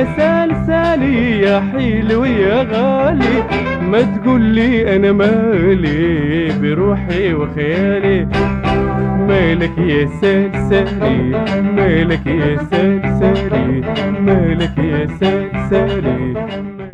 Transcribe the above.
يا سلسالي يا حلو يا غالي ما تقولي انا مالي بروحي وخيالي مالك يا سلسالي مالك يا سلسالي مالك يا سلسالي